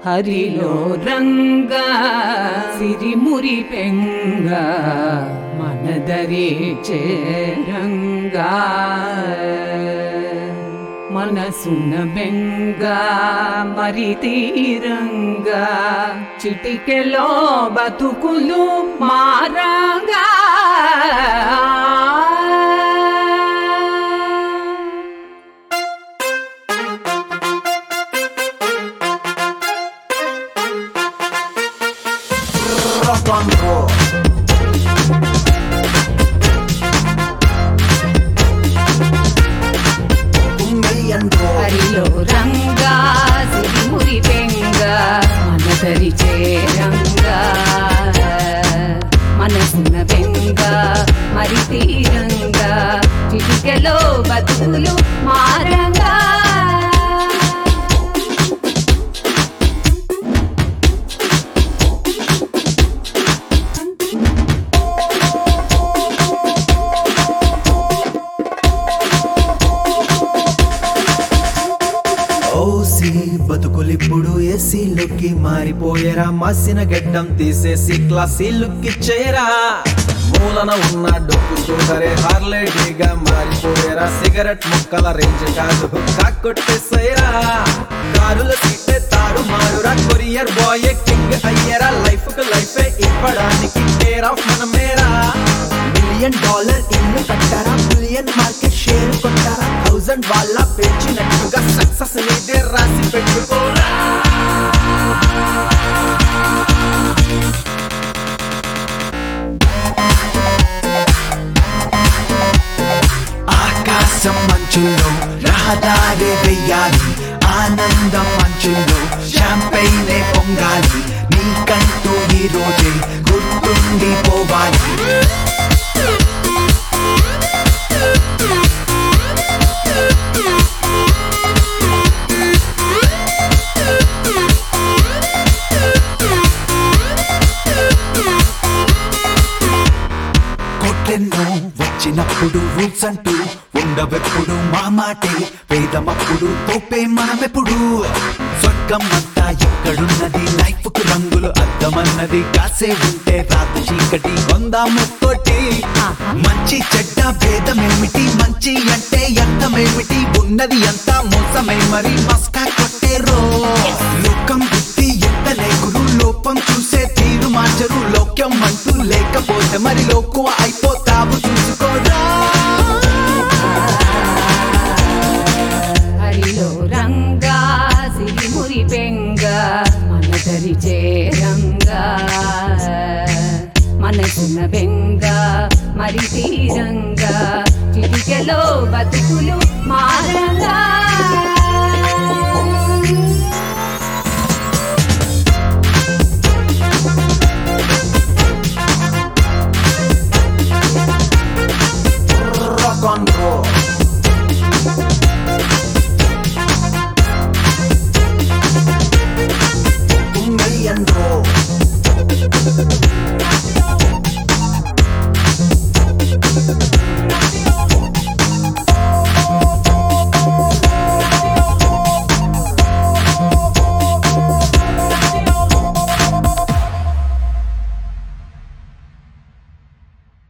హరిలో రంగా సిరిమురి పెంగ మనదరి చేరంగా మనసున బెంగ మరి తీరంగా చిటికెలో బతుకులు మారంగా rock and roll. Un million roll. హరిలో రంగా సిరిమురి పెంగ మనదరి చేరంగా మనసున బెంగ మరి తీరంగా చిటికెలో బతుకులు మారంగా ఓసి బతుకులిప్పుడు ఏసీలోకి మారిపోయేరా మాసిన గడ్డం తీసేసి క్లాసీలుకి చేరా మూలన ఉన్న డొక్కు చూడరే హార్లేడీగా మారిపోయేరా సిగరెట్ ముక్కల రేంజ్ కాదు కాకొట్టేసేరా కారుల సీటే తారు మారురా కొరియర్ బాయ్ కింగ్ అయ్యేరా లైఫ్ కు లైఫే ఇవ్వడానికి కేర్ ఆఫ్ మనమేరా మిలియన్ డాలర్ ఇల్లు కట్టారా మిలియన్ మార్కెట్ షేర్ కొట్టారా థౌసండ్ వాళ్ళ పెంచినట్టుగా సక్సెస్ నీదే రాసి పెట్టుకోరా ఆకాశం మంచుల్లో రహదారి వెయ్యాలి ఆనందం మంచుల్లో షాంపైనే పొంగాలి నీకంటూ ఈ రోజే గుర్తుండిపోవాలి కొట్టెన్నో వచ్చినప్పుడు రూల్స్ అంటూ ఉండవెప్పుడు మా మాటే వేదమప్పుడు తోపే మనమెప్పుడు స్వర్గం అంతా ఎక్కడున్నది లైఫ్ కు రంగులు అద్దమన్నది కాసే ఉంటే రాత్రి చీకటి కొందాము తోటి మంచి చెడ్డ భేదమేమిటి మంచి అంటే అర్థమేమిటి ఉన్నది అంతా మోసమే మరి మస్కా కొట్టేరో లోకం బుద్ధి ఎంత లేకురు లోపం చూసే తీరు మార్చరు లోక్యం అంటూ లేకపోతే మరి లోకువ అయిపోతావు చూసుకోరా హరిలో రంగా సిరిమురి పెంగ మనదరి చేరంగా మనసున బెంగ మరి తీరంగా చిటికెలో బతుకులు మారంగా